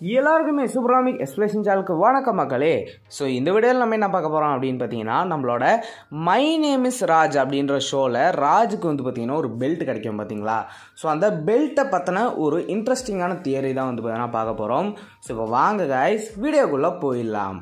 எல்லாருக்குமே சூப்பராமிக் எக்ஸ்பிளேஷன் சேனலுக்கு வணக்கம் மக்களே ஸோ இந்த வீடியோவில் நம்ம என்ன பார்க்க போகிறோம் அப்படின்னு பார்த்தீங்கன்னா நம்மளோட மை நேம் இஸ் ராஜ் அப்படின்ற ஷோவில் ராஜுக்கு வந்து பார்த்தீங்கன்னா ஒரு பெல்ட் கிடைக்கும் பார்த்தீங்களா ஸோ அந்த பெல்ட்டை பற்றின ஒரு இன்ட்ரெஸ்டிங்கான தியரி தான் வந்து பார்த்தீங்கன்னா பார்க்க போகிறோம் ஸோ இப்போ வாங்க கைஸ் வீடியோக்குள்ளே போயிடலாம்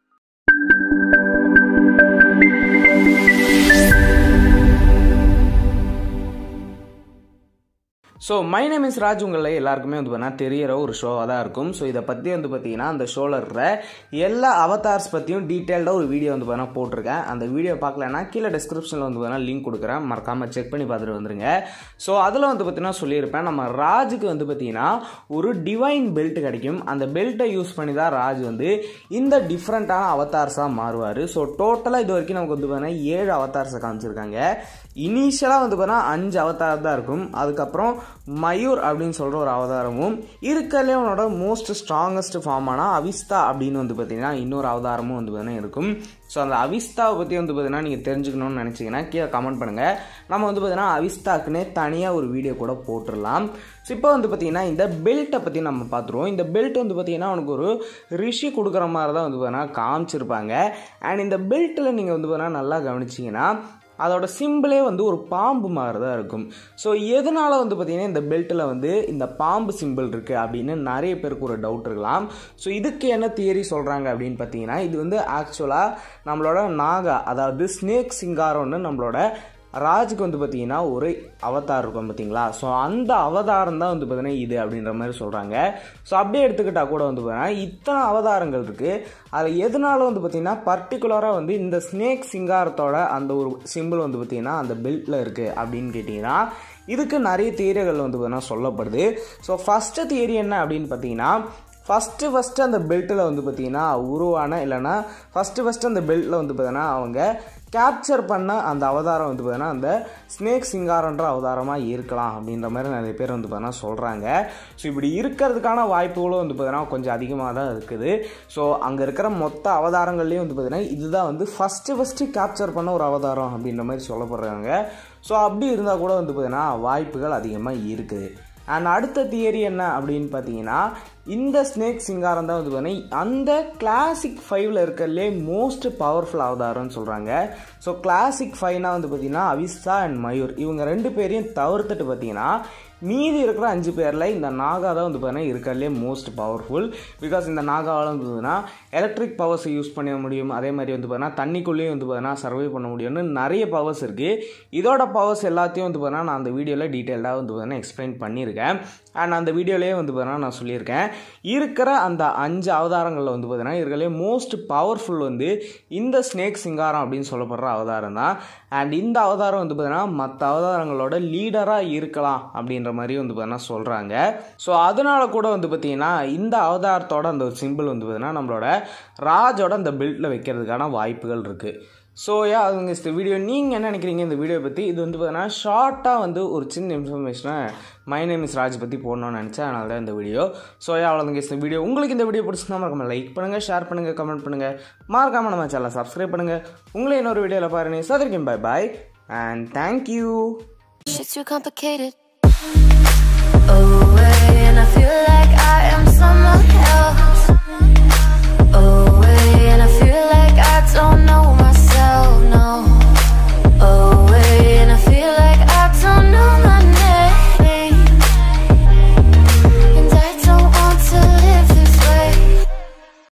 so my name is Raj உங்களில் எல்லாருக்குமே வந்து பார்த்தீங்கன்னா தெரியற ஒரு ஷோவாக தான் இருக்கும் ஸோ இதை பற்றி வந்து பார்த்தீங்கன்னா அந்த ஷோவில் இருக்கிற எல்லா அவதார்ஸ் பற்றியும் டீட்டெயில்டாக ஒரு வீடியோ வந்து பார்த்தீங்கன்னா போட்டிருக்கேன் அந்த வீடியோ பார்க்கலன்னா கீழே டிஸ்கிரிப்ஷனில் வந்து பார்த்தீங்கன்னா லிங்க் கொடுக்குறேன் மறக்காமல் செக் பண்ணி பார்த்துட்டு வந்துருங்க ஸோ அதில் வந்து பார்த்தீங்கன்னா சொல்லியிருப்பேன் நம்ம ராஜுக்கு வந்து பார்த்தீங்கன்னா ஒரு டிவைன் பெல்ட் கிடைக்கும் அந்த பெல்ட்டை யூஸ் பண்ணி தான் ராஜ் வந்து இந்த டிஃப்ரெண்ட்டான அவதார்ஸாக மாறுவார் ஸோ டோட்டலாக இது வரைக்கும் நமக்கு வந்து பார்த்தீங்கன்னா ஏழு அவதார்ஸை காமிச்சிருக்காங்க இனிஷியலாக வந்து பார்த்தீங்கன்னா அஞ்சு அவதாரம் தான் இருக்கும் அதுக்கப்புறம் மயூர் அப்படின்னு சொல்கிற ஒரு அவதாரமும் இருக்கிறதுலே அவனோட மோஸ்ட் ஸ்ட்ராங்கஸ்ட் ஃபார்மான அவிஸ்தா அப்படின்னு வந்து பார்த்தீங்கன்னா இன்னொரு அவதாரமும் வந்து பார்த்தீங்கன்னா இருக்கும் ஸோ அந்த அவிஸ்தாவை பற்றி வந்து பார்த்தீங்கன்னா நீங்கள் தெரிஞ்சுக்கணும்னு நினச்சிங்கன்னா கீழே கமெண்ட் பண்ணுங்கள் நம்ம வந்து பார்த்தீங்கன்னா அவிஸ்தாக்குன்னே தனியாக ஒரு வீடியோ கூட போட்டுடலாம் ஸோ இப்போ வந்து பார்த்தீங்கன்னா இந்த பெல்ட்டை பற்றி நம்ம பார்த்துருவோம் இந்த பெல்ட் வந்து பார்த்தீங்கன்னா அவனுக்கு ஒரு ரிஷி கொடுக்குற மாதிரி தான் வந்து பார்த்தீங்கன்னா காமிச்சிருப்பாங்க அண்ட் இந்த பெல்ட்டில் நீங்கள் வந்து பார்த்தீங்கன்னா நல்லா கவனிச்சிங்கன்னா அதோட சிம்பிளே வந்து ஒரு பாம்பு மாதிரி தான் இருக்கும் ஸோ எதனால் வந்து பார்த்திங்கன்னா இந்த பெல்ட்டில் வந்து இந்த பாம்பு சிம்பிள் இருக்குது அப்படின்னு நிறைய பேருக்கு ஒரு டவுட் இருக்கலாம் ஸோ இதுக்கு என்ன தியரி சொல்கிறாங்க அப்படின்னு பார்த்தீங்கன்னா இது வந்து ஆக்சுவலாக நம்மளோட நாகா அதாவது ஸ்னேக் சிங்காரம்னு நம்மளோட ராஜுக்கு வந்து பார்த்தீங்கன்னா ஒரு அவதாரம் இருக்கும் பார்த்தீங்களா ஸோ அந்த அவதாரம் தான் வந்து பார்த்தீங்கன்னா இது அப்படின்ற மாதிரி சொல்கிறாங்க ஸோ அப்படியே எடுத்துக்கிட்டால் கூட வந்து பார்த்தீங்கன்னா இத்தனை அவதாரங்கள் இருக்குது அதில் எதனால வந்து பார்த்தீங்கன்னா பர்டிகுலராக வந்து இந்த ஸ்னேக் சிங்காரத்தோட அந்த ஒரு சிம்பிள் வந்து பார்த்தீங்கன்னா அந்த பெல்ட்டில் இருக்குது அப்படின்னு கேட்டிங்கன்னா இதுக்கு நிறைய தியரிகள் வந்து பார்த்தீங்கன்னா சொல்லப்படுது ஸோ ஃபஸ்ட்டு தியரி என்ன அப்படின்னு பார்த்தீங்கன்னா ஃபஸ்ட்டு ஃபஸ்ட்டு அந்த பெல்ட்டில் வந்து பார்த்தீங்கன்னா உருவான இல்லைன்னா ஃபஸ்ட்டு ஃபஸ்ட்டு அந்த பெல்ட்டில் வந்து பார்த்தீங்கன்னா அவங்க கேப்சர் பண்ண அந்த அவதாரம் வந்து பார்த்தீங்கன்னா அந்த ஸ்னேக் சிங்காரன்ற அவதாரமாக இருக்கலாம் அப்படின்ற மாதிரி நிறைய பேர் வந்து பார்த்தீங்கன்னா சொல்கிறாங்க ஸோ இப்படி இருக்கிறதுக்கான வாய்ப்புகளும் வந்து பார்த்தீங்கன்னா கொஞ்சம் அதிகமாக தான் இருக்குது ஸோ அங்கே இருக்கிற மொத்த அவதாரங்கள்லேயும் வந்து பார்த்தீங்கன்னா இதுதான் வந்து ஃபஸ்ட்டு ஃபஸ்ட்டு கேப்சர் பண்ண ஒரு அவதாரம் அப்படின்ற மாதிரி சொல்லப்படுறாங்க ஸோ அப்படி இருந்தால் கூட வந்து பார்த்தீங்கன்னா வாய்ப்புகள் அதிகமாக இருக்குது அண்ட் அடுத்த தியரி என்ன அப்படின்னு பார்த்தீங்கன்னா இந்த ஸ்னேக் சிங்காரம் தான் வந்து பார்த்தீங்கன்னா அந்த கிளாசிக் ஃபைவ்ல இருக்கிறதுலே மோஸ்ட் பவர்ஃபுல் அவதாரம்னு சொல்கிறாங்க ஸோ கிளாசிக் ஃபைவ்னா வந்து பார்த்தீங்கன்னா அவிஸ்தா அண்ட் மயூர் இவங்க ரெண்டு பேரையும் தவிர்த்துட்டு பார்த்தீங்கன்னா மீதி இருக்கிற அஞ்சு பேரில் இந்த நாகா தான் வந்து பார்த்தீங்கன்னா இருக்கிறதுலே மோஸ்ட் பவர்ஃபுல் பிகாஸ் இந்த நாகாவால் வந்து பார்த்தீங்கன்னா எலக்ட்ரிக் பவர்ஸை யூஸ் பண்ண முடியும் அதே மாதிரி வந்து பார்த்தீங்கன்னா தண்ணிக்குள்ளேயும் வந்து பார்த்தீங்கன்னா சர்வை பண்ண முடியும்னு நிறைய பவர்ஸ் இருக்குது இதோட பவர்ஸ் எல்லாத்தையும் வந்து பார்த்தீங்கன்னா நான் அந்த வீடியோவில் டீட்டெயிலாக வந்து பார்த்தீங்கன்னா எக்ஸ்பிளைன் பண்ணியிருக்கேன் அண்ட் அந்த வீடியோலேயே வந்து பார்த்தீங்கன்னா நான் சொல்லியிருக்கேன் இருக்கிற அந்த அஞ்சு அவதாரங்களில் வந்து பார்த்தீங்கன்னா இருக்கிறதுலே மோஸ்ட் பவர்ஃபுல் வந்து இந்த ஸ்னேக் சிங்காரம் அப்படின்னு சொல்லப்படுற அவதாரம் தான் அண்ட் இந்த அவதாரம் வந்து பார்த்தீங்கன்னா மற்ற அவதாரங்களோட லீடராக இருக்கலாம் அப்படின்ற மாதிரி வந்து பார்த்தீங்கன்னா சொல்கிறாங்க ஸோ அதனால கூட வந்து பார்த்தீங்கன்னா இந்த அவதாரத்தோட அந்த சிம்பிள் வந்து பார்த்தீங்கன்னா நம்மளோட ராஜோட அந்த பெல்ட்டில் வைக்கிறதுக்கான வாய்ப்புகள் இருக்குது ஸோ யா அதுங்க இந்த வீடியோ நீங்கள் என்ன நினைக்கிறீங்க இந்த வீடியோ பற்றி இது வந்து பார்த்தீங்கன்னா ஷார்ட்டாக வந்து ஒரு சின்ன இன்ஃபர்மேஷனை மை நேம் இஸ் ராஜ் பற்றி போடணும்னு நினச்சேன் அதனால தான் இந்த வீடியோ ஸோ யா அவ்வளோங்க இந்த வீடியோ உங்களுக்கு இந்த வீடியோ பிடிச்சிருந்தா மறக்காம லைக் பண்ணுங்கள் ஷேர் பண்ணுங்கள் கமெண்ட் பண்ணுங்கள் மறக்காமல் நம்ம சேனலை சப்ஸ்கிரைப் பண்ணுங்கள் உங்களே இன்னொரு வீடியோவில் பாருங்க சதரிக்கும் bye bye and thank you Shit's too complicated. Oh, and I feel like I am some.